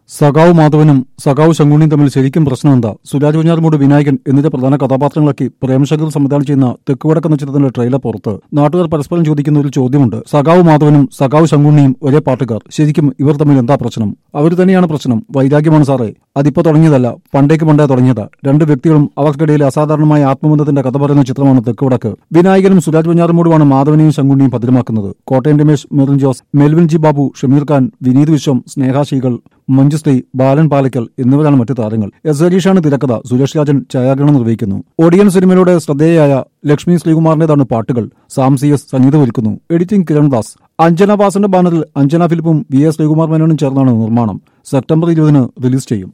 സഖാവ് മാധവനും സഖാവ് ശങ്കുണിയും തമ്മിൽ ശരിക്കും പ്രശ്നമെന്താ സുരാജ് കുഞ്ഞാറുമൂട് വിനായകൻ എന്നിവരെ പ്രധാന കഥാപാത്രങ്ങളാക്കി പ്രേംശങ്കർ സംവിധാനം ചെയ്യുന്ന തെക്കുവടക്ക് എന്ന ചിത്രത്തിന്റെ ട്രെയിലർ പുറത്ത് നാട്ടുകാർ പരസ്പരം ചോദിക്കുന്ന ഒരു ചോദ്യമുണ്ട് സഖാവ് മാധവനും സഖാവ് ശങ്കുണിയും ഒരേ പാട്ടുകാർ ശരിക്കും ഇവർ തമ്മിൽ എന്താ പ്രശ്നം അവർ തന്നെയാണ് പ്രശ്നം വൈരാഗ്യമാണ് സാറേ അതിപ്പോ തുടങ്ങിയതല്ല പണ്ടേക്ക് പണ്ടേ തുടങ്ങിയതാ രണ്ട് വ്യക്തികളും അവർക്കിടയിലെ അസാധാരണമായ ആത്മബന്ധത്തിന്റെ കഥ പറയുന്ന ചിത്രമാണ് തെക്കുവടക്ക് വിനായകനും സുരാജ് കുഞ്ഞാറുമൂടുമാണ് മാധവനെയും ശങ്കുണിയും ഭദ്രമാക്കുന്നത് കോട്ടയം രമേശ് മെറിൻ ജോസ് മെൽവിൻ ജി ബാബു ഷമീർ ഖാൻ വിനീത് വിശ്വം സ്നേഹാശികൾ മഞ്ജുശ്രീ ബാലൻ പാലക്കൽ എന്നിവരാണ് മറ്റു താരങ്ങൾ എസ് ഹരീഷാണ് തിരക്കഥ സുരേഷ് രാജൻ ഛായാഗ്രഹണം നിർവഹിക്കുന്നു ഓഡിയൻ സിനിമയിലൂടെ ശ്രദ്ധേയയായ ലക്ഷ്മി ശ്രീകുമാറിന്റേതാണ് പാട്ടുകൾ സാം സി എസ് സംഗീതം ഒരുക്കുന്നു എഡിറ്റിംഗ് കിരൺദാസ് അഞ്ജന വാസന്റെ ബാനറിൽ അഞ്ജന ഫിലിപ്പും വി എസ് ശ്രീകുമാർ മേനോനും ചേർന്നാണ് നിർമ്മാണം സെപ്റ്റംബർ ഇരുപതിന് റിലീസ് ചെയ്യും